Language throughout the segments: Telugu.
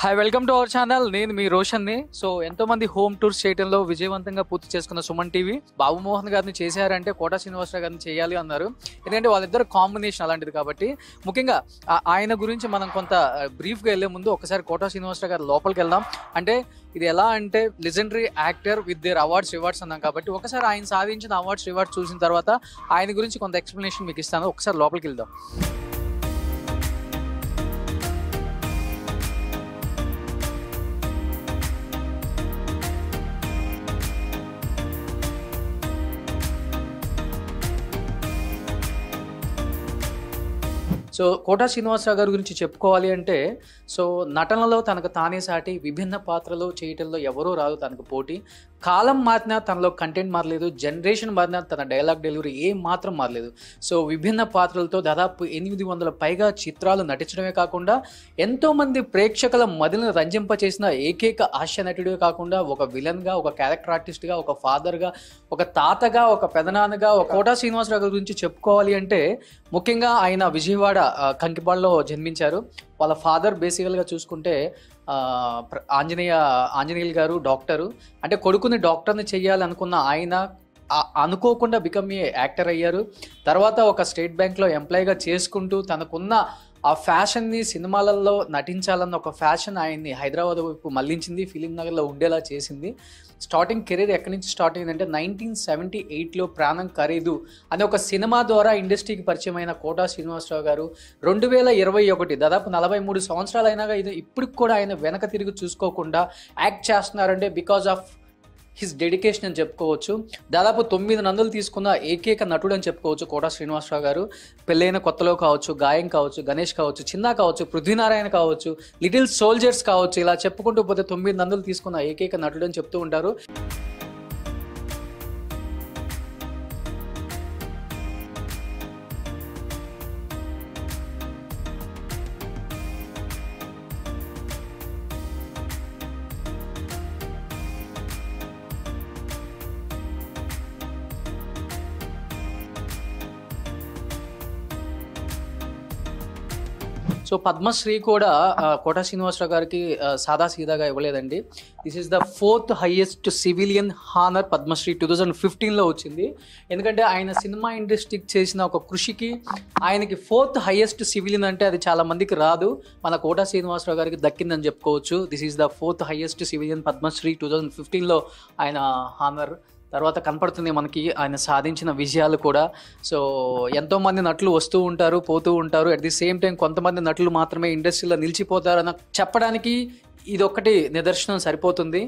hi welcome to our channel నేను మీ రోషన్ని సో ఎంతో మంది హోమ్ టూర్స్ చేయడంలో విజయవంతంగా పూర్తి చేసుకున్న సుమన్ టీవీ బాబు మోహన్ గారిని చేశారంటే కోటా శ్రీనివాసరావు గారిని చేయాలి అన్నారు ఎందుకంటే వాళ్ళిద్దరు కాంబినేషన్ అలాంటిది కాబట్టి ముఖ్యంగా ఆ- ఆయన గురించి మనం కొంత బ్రీఫ్గా వెళ్లే ముందు ఒకసారి కోటా శ్రీనివాసరావు గారు లోపలికి వెళ్దాం అంటే ఇది ఎలా అంటే legendary actor with there awards rewards అన్నాం కాబట్టి ఒకసారి ఆయన సాధించిన అవార్డ్స్ రివార్డ్స్ చూసిన తర్వాత ఆయన గురించి కొంత ఎక్స్ప్లెనేషన్ మీకు ఇస్తాను ఒకసారి లోపలికి వెళ్దాం సో కోటా శ్రీనివాసరావు గారి గురించి చెప్పుకోవాలి అంటే సో నటనలో తనకు తానే సాటి విభిన్న పాత్రలు చేయటంలో ఎవరూ రాదు తనకు పోటీ కాలం మారినా తనలో కంటెంట్ మారలేదు జనరేషన్ మారినా తన డైలాగ్ డెలివరీ ఏం మాత్రం మారలేదు సో విభిన్న పాత్రలతో దాదాపు ఎనిమిది వందల పైగా చిత్రాలు నటించడమే కాకుండా ఎంతో మంది ప్రేక్షకుల మదిని రంజింపచేసిన ఏకైక హాస్య నటుడే కాకుండా ఒక విలన్గా ఒక క్యారెక్టర్ ఆర్టిస్ట్గా ఒక ఫాదర్గా ఒక తాతగా ఒక పెదనాన్నగా ఒక కోటా శ్రీనివాసరావు గారి గురించి చెప్పుకోవాలి అంటే ముఖ్యంగా ఆయన విజయవాడ ఆ, కంకిపాడులో జన్మించారు వాళ్ళ ఫాదర్ బేసికల్గా చూసుకుంటే ఆ, ప్ర- ఆంజనేయ ఆంజనేయులు గారు డాక్టరు అంటే కొడుకుని డాక్టర్ని చెయ్యాలనుకున్న ఆయన ఆ- అనుకోకుండా బికమ్ ఏ యాక్టర్ అయ్యారు తర్వాత ఒక స్టేట్ బ్యాంక్లో ఎంప్లాయీగా చేసుకుంటూ తనకున్న ఆ ఫ్యాషన్ని సినిమాలలో నటించాలన్న ఒక ఫ్యాషన్ ఆయన్ని హైదరాబాద్ వైపు మళ్లించింది ఫిలిం నగర్లో ఉండేలా చేసింది స్టార్టింగ్ కెరీర్ ఎక్కడి నుంచి స్టార్ట్ అయిందంటే నైన్టీన్ సెవెంటీ ఎయిట్లో ప్రాణం ఖరీదు అనే ఒక సినిమా ద్వారా ఇండస్ట్రీకి పరిచయం అయిన కోటా శ్రీనివాసరావు గారు రెండు వేల ఇరవై ఒకటి దాదాపు నలభై మూడు సంవత్సరాలు అయినాగా ఇది ఇప్పటికి కూడా ఆయన వెనక తిరిగి చూసుకోకుండా యాక్ట్ చేస్తున్నారంటే బికాజ్ ఆఫ్ హిస్ డెడికేషన్ అని చెప్పుకోవచ్చు దాదాపు తొమ్మిది నందులు తీసుకున్న ఏకైక నటుడు అని చెప్పుకోవచ్చు కోటా శ్రీనివాసరావు గారు పెళ్ళైన కొత్తలో కావచ్చు గాయం కావచ్చు గణేష్ కావచ్చు చిన్న కావచ్చు పృథ్వీనారాయణ కావచ్చు లిటిల్ సోల్జర్స్ కావచ్చు ఇలా చెప్పుకుంటూ పోతే తొమ్మిది నందులు తీసుకున్న ఏకైక నటుడు అని చెప్తూ ఉంటారు సో పద్మశ్రీ కూడా ఆ, కోట శ్రీనివాసరావు గారికి ఆ, సాదా సీదాగా ఇవ్వలేదండి this is the fourth highest civilian honour Padma Shri two thousand ఫిఫ్టీన్లో వచ్చింది ఎందుకంటే ఆయన సినిమా ఇండస్ట్రీకి చేసిన ఒక కృషికి ఆయనకి ఫోర్త్ హైయెస్ట్ సివిలియన్ అంటే అది చాలా మందికి రాదు మన కోట శ్రీనివాసరావు గారికి దక్కిందని చెప్పుకోవచ్చు this is the fourth highest civilian Padma Shri two thousand ఫిఫ్టీన్లో ఆయన హానర్ తర్వాత కనపడుతుంది మనకి ఆయన సాధించిన విజయాలు కూడా సో ఎంతో మంది నటులు వస్తూ ఉంటారు పోతూ ఉంటారు అట్ ది సేమ్ టైం కొంతమంది నటులు మాత్రమే ఇండస్ట్రీలో నిలిచిపోతారని చెప్పడానికి ఇదొక్కటి నిదర్శనం సరిపోతుంది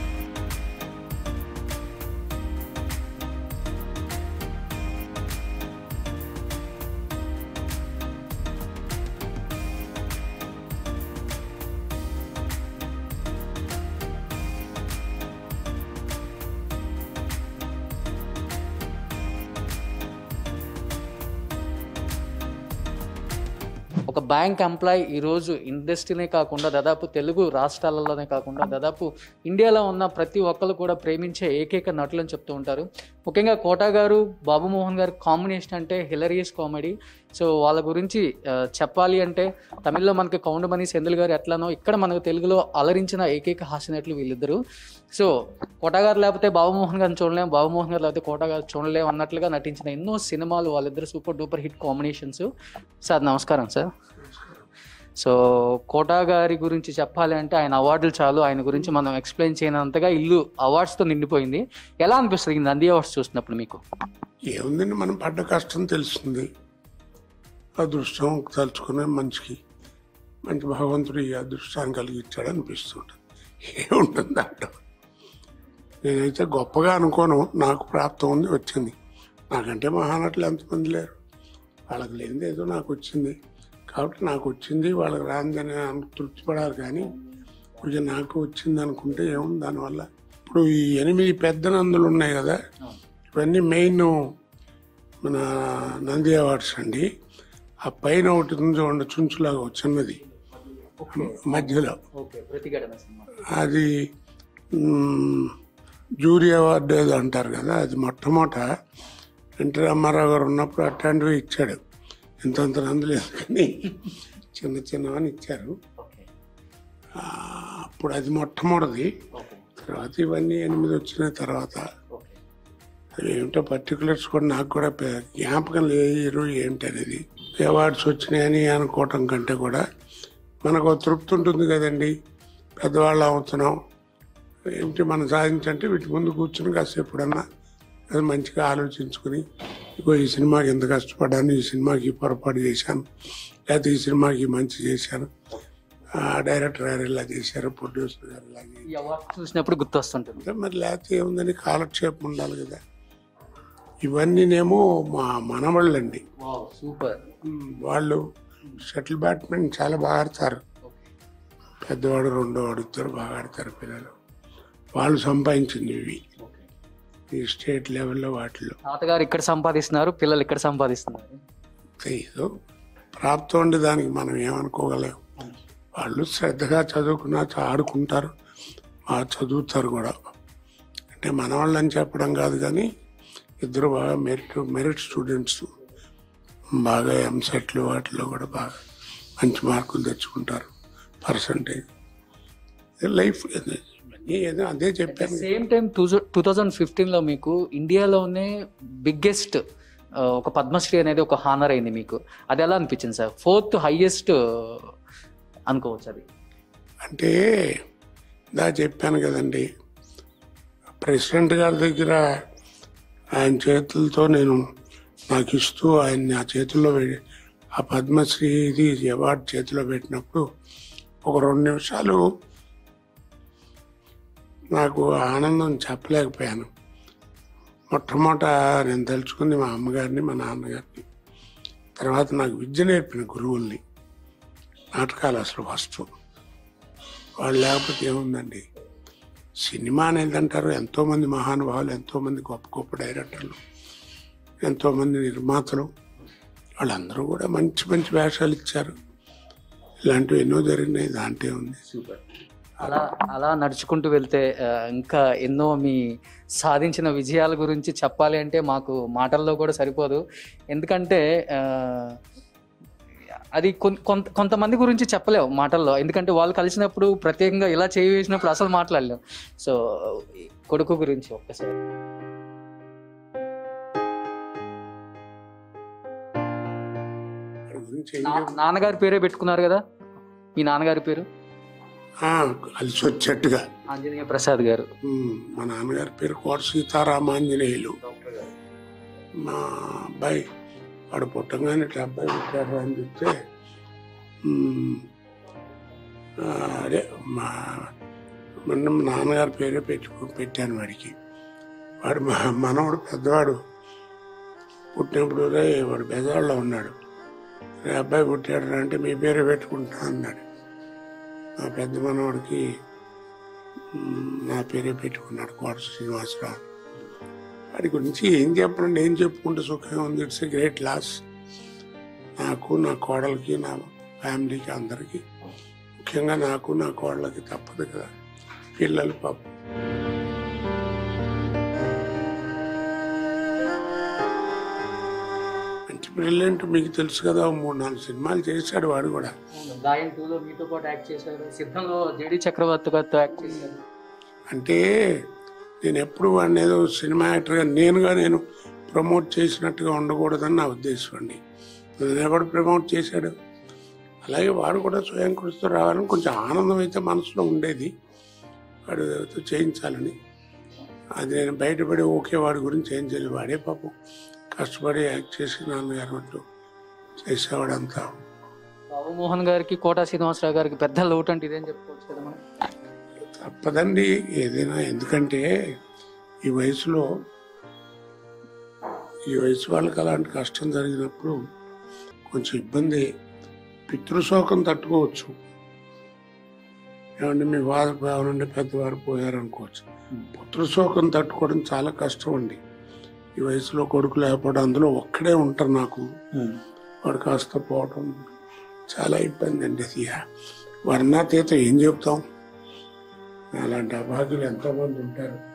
ఒక బ్యాంక్ ఎంప్లాయ్ ఈరోజు ఇండస్ట్రీనే కాకుండా దాదాపు తెలుగు రాష్ట్రాలలోనే కాకుండా దాదాపు ఇండియాలో ఉన్న ప్రతి ఒక్కరు కూడా ప్రేమించే ఏకైక నటులు అని చెప్తూ ఉంటారు ముఖ్యంగా కోటా గారు బాబు మోహన్ గారు కాంబినేషన్ అంటే హిలరియస్ కామెడీ సో వాళ్ళ గురించి ఆ, చెప్పాలి అంటే తమిళ్లో మనకి కౌండమణి సెందుల్ గారు ఎట్లానో ఇక్కడ మనకు తెలుగులో అలరించిన ఏకైక హాస్య నటులు వీళ్ళిద్దరు సో కోటా గారు లేకపోతే బాబుమోహన్ గారిని చూడలేం బాబుమోహన్ గారు లేకపోతే కోటా గారు చూడలేం అన్నట్లుగా నటించిన ఎన్నో సినిమాలు వాళ్ళిద్దరు super duper hit combinations sir నమస్కారం సార్ సో కోటా గారి గురించి చెప్పాలి అంటే ఆయన అవార్డులు చాలు ఆయన గురించి మనం ఎక్స్ప్లెయిన్ చేయనంతగా ఇల్లు అవార్డ్స్తో నిండిపోయింది ఎలా అనిపిస్తుంది ఈ నంది అవార్డ్స్ చూసినప్పుడు మీకు ఏముందండి మనం పడ్డ కష్టం తెలుస్తుంది అదృష్టం తలుచుకునే మనిషికి మంచి భగవంతుడు ఈ అదృష్టాన్ని కలిగించాడు అనిపిస్తుంటుంది ఏముంటుంది దాంట్లో నేనైతే గొప్పగా అనుకోను నాకు ప్రాప్తం ఉంది వచ్చింది నాకంటే మహానటులు ఎంతమంది లేరు వాళ్ళకి లేనిది ఏదో నాకు వచ్చింది కాబట్టి నాకు వచ్చింది వాళ్ళకి రాందని అను- తృప్తిపడాలి కానీ కొంచెం నాకు వచ్చింది అనుకుంటే ఏముంది దానివల్ల ఇప్పుడు ఈ ఎనిమిది పెద్ద నందులు ఉన్నాయి కదా ఇవన్నీ మెయిన్ మన నంది అవార్డ్స్ అండి ఆ పైన ఒకటి ఉంది చూడండి చుంచులాగా ఒక చిన్నది మధ్యలో ఓకే ప్రతిఘటన సినిమా అది మ్, జూరీ అవార్డు ఏదో అంటారు కదా అది మొట్టమొదట ఎన్టీ రామారావు గారు ఉన్నప్పుడు అట్లాంటివి ఇచ్చాడు ఇంతంత నందులేదు కానీ చిన్న చిన్నవని ఇచ్చారు ఓకే ఆ, అప్పుడు అది మొట్టమొదటిది తర్వాత ఇవన్నీ ఎనిమిది వచ్చిన తర్వాత అవి ఏమిటో పర్టికులర్స్ కూడా నాకు కూడా పె- జ్ఞాపకం లేరు ఏంటి అనేది అవార్డ్స్ వచ్చినాయని అనుకోవటం కంటే కూడా మనకు ఒక తృప్తి ఉంటుంది కదండి పెద్దవాళ్ళు అవుతున్నాం ఏమిటి మనం సాధించంటే వీటి ముందు కూర్చుని కాసేపు ఎప్పుడన్నా అది మంచిగా ఆలోచించుకుని ఇగో ఈ సినిమాకి ఎంత కష్టపడ్డాను ఈ సినిమాకి ఈ పొరపాటు చేశాను లేకపోతే ఈ సినిమాకి మంచి చేశాను ఆ డైరెక్టర్ గారు ఇలా చేశారు ప్రొడ్యూసర్ గారు ఇలా చేశారు ఈ అవార్డు చూసినప్పుడు గుర్తొస్తుంటుంది అంటే మరి లేకపోతే ఏముందని కాలక్షేపం ఉండాలి కదా ఇవన్నీనేమో మా మనవాళ్ళండి సూపర్ ఉమ్, వాళ్ళు షటిల్ బ్యాట్మెంట్ చాలా బాగా ఆడతారు పెద్దవాడు రెండో ఇద్దరు బాగా ఆడతారు పిల్లలు వాళ్ళు సంపాదించింది ఇవి ఈ స్టేట్ లెవెల్లో వాటిలో తాతగారు ఇక్కడ సంపాదిస్తున్నారు పిల్లలు ఇక్కడ సంపాదిస్తున్నారు ఏదో ప్రాప్తం ఉండి దానికి మనం ఏమనుకోగలేం వాళ్ళు శ్రద్ధగా చదువుకున్నా చ- ఆడుకుంటారు బాగా చదువుతారు కూడా అంటే మన వాళ్ళని చెప్పడం కాదు కానీ ఇద్దరు బాగా మెరిట్ మెరిట్ స్టూడెంట్స్ బాగా ఎంసెట్లు వాటిలో కూడా బాగా మంచి మార్కులు తెచ్చుకుంటారు పర్సంటేజ్ లైఫ్ ఇవన్నీ ఏదో అదే చెప్పాను same time two two thousand ఫిఫ్టీన్లో మీకు ఇండియాలోనే బిగ్గెస్ట్ ఒక పద్మశ్రీ అనేది ఒక హానర్ అయింది మీకు అది ఎలా అనిపించింది సార్ ఫోర్త్ హైయెస్ట్ అనుకోవచ్చు అది అంటే దా చెప్పాను కదండి ప్రెసిడెంట్ గారి దగ్గర ఆయన చేతులతో నేను నాకు ఇస్తూ ఆయన నా చేతుల్లో పెట్టి ఆ పద్మశ్రీ ఇది అవార్డు చేతిలో పెట్టినప్పుడు ఒక రెండు నిమిషాలు నాకు ఆనందం చెప్పలేకపోయాను మొట్టమొదట నేను తలుచుకుంది మా అమ్మగారిని మా నాన్నగారిని తర్వాత నాకు విద్య నేర్పిన గురువుల్ని నాటకాలు అసలు ఫస్ట్ వాళ్ళు లేకపోతే ఏముందండి సినిమా అనేది అంటారు ఎంతోమంది మహానుభావులు ఎంతోమంది గొప్ప గొప్ప డైరెక్టర్లు ఎంతోమంది నిర్మాతలు వాళ్ళందరూ కూడా మంచి మంచి వేషాలు ఇచ్చారు ఇలాంటివి ఎన్నో జరిగినాయి దాంట్లో ఉంది అలా అలా నడుచుకుంటూ వెళ్తే ఆ, ఇంకా ఎన్నో మీ సాధించిన విజయాల గురించి చెప్పాలి అంటే మాకు మాటల్లో కూడా సరిపోదు ఎందుకంటే ఆ, అది కొన్- కొంత కొంతమంది గురించి చెప్పలేవు మాటల్లో ఎందుకంటే వాళ్ళు కలిసినప్పుడు ప్రత్యేకంగా ఇలా చేయి వేసినప్పుడు అసలు మాట్లాడలేం సో కొడుకు గురించి ఒక్కసారి వాడి గురించి ఏం నా- నాన్నగారి పేరే పెట్టుకున్నారు కదా మీ నాన్నగారి పేరు ఆ, కలిసి వచ్చేట్టుగా ఆంజనేయ ప్రసాద్ గారు ఉమ్, మా నాన్నగారి పేరు కోట సీతారామాంజనేయులు మా అబ్బాయి వాడు పుట్టంగానే ఇట్లా అబ్బాయి పుట్టాడు అని చెప్తే ఉమ్, ఆ, అదే మా మొన్న మా నాన్నగారి పేరే పెట్టు పెట్టాను వాడికి వాడు మా మనవడు పెద్దవాడు పుట్టినప్పుడు రే వాడు బెజవాడలో ఉన్నాడు రే అబ్బాయి పుట్టాడు రా" అంటే మీ పేరే పెట్టుకుంటా అన్నాడు నా పెద్ద మనవాడికి ఉమ్, నా పేరే పెట్టుకున్నాడు కోట శ్రీనివాసరావు వాడి గురించి ఏం చెప్పడం ఏం చెప్పుకుంటే సుఖంగా ఉంది ఇట్స్ ఎ గ్రేట్ లాస్ నాకు నా కోడలికి నా ఫ్యామిలీకి అందరికీ ముఖ్యంగా నాకు నా కోడలకి తప్పదు కదా పిల్లలు పాప మంచి బ్రిలియంట్ మీకు తెలుసు కదా ఓ మూడు నాలుగు సినిమాలు చేశాడు వాడు కూడా దాయం టూలో మీతో పాటు యాక్ట్ చేశారు సిద్ధంలో జేడి చక్రవర్తి గారితో యాక్ట్ చేశారు అంటే నేను ఎప్పుడు వాడిని ఏదో సినిమా యాక్టర్గా నేనుగా నేను ప్రమోట్ చేసినట్టుగా ఉండకూడదని నా ఉద్దేశం అండి నన్ను ఎవడు ప్రమోట్ చేశాడు అలాగే వాడు కూడా స్వయం కృషితో రావాలని కొంచెం ఆనందం అయితే మనసులో ఉండేది వాడు ఏదో చేయించాలని అది నేను బయటపడి ఓకే వాడి గురించి ఏం చేయలేదు వాడే పాపం కష్టపడి యాక్ట్ చేసి నాన్నగారు అంటూ చేసేవాడంతా బాబు మోహన్ గారికి కోటా శ్రీనివాసరావు గారికి పెద్ద లోటు అంటే ఇదేం చెప్పుకోవచ్చు కదా మనం తప్పదండి ఏదైనా ఎందుకంటే ఈ వయసులో ఈ వయసు వాళ్ళకి అలాంటి కష్టం జరిగినప్పుడు కొంచెం ఇబ్బంది పితృశోకం తట్టుకోవచ్చు ఏమంటే మీ వారు నుండి పెద్దవారు పోయారు అనుకోవచ్చు పుత్రశోకం తట్టుకోవడం చాలా కష్టం అండి ఈ వయసులో కొడుకు లేకపోవడం అందులో ఒక్కడే ఉంటారు నాకు వాడు కాస్త పోవడం చాలా ఇబ్బంది అండి అది వర్ణాతీత ఏం చెప్తాం అలాంటి అభాగ్యులు ఎంతోమంది ఉంటారు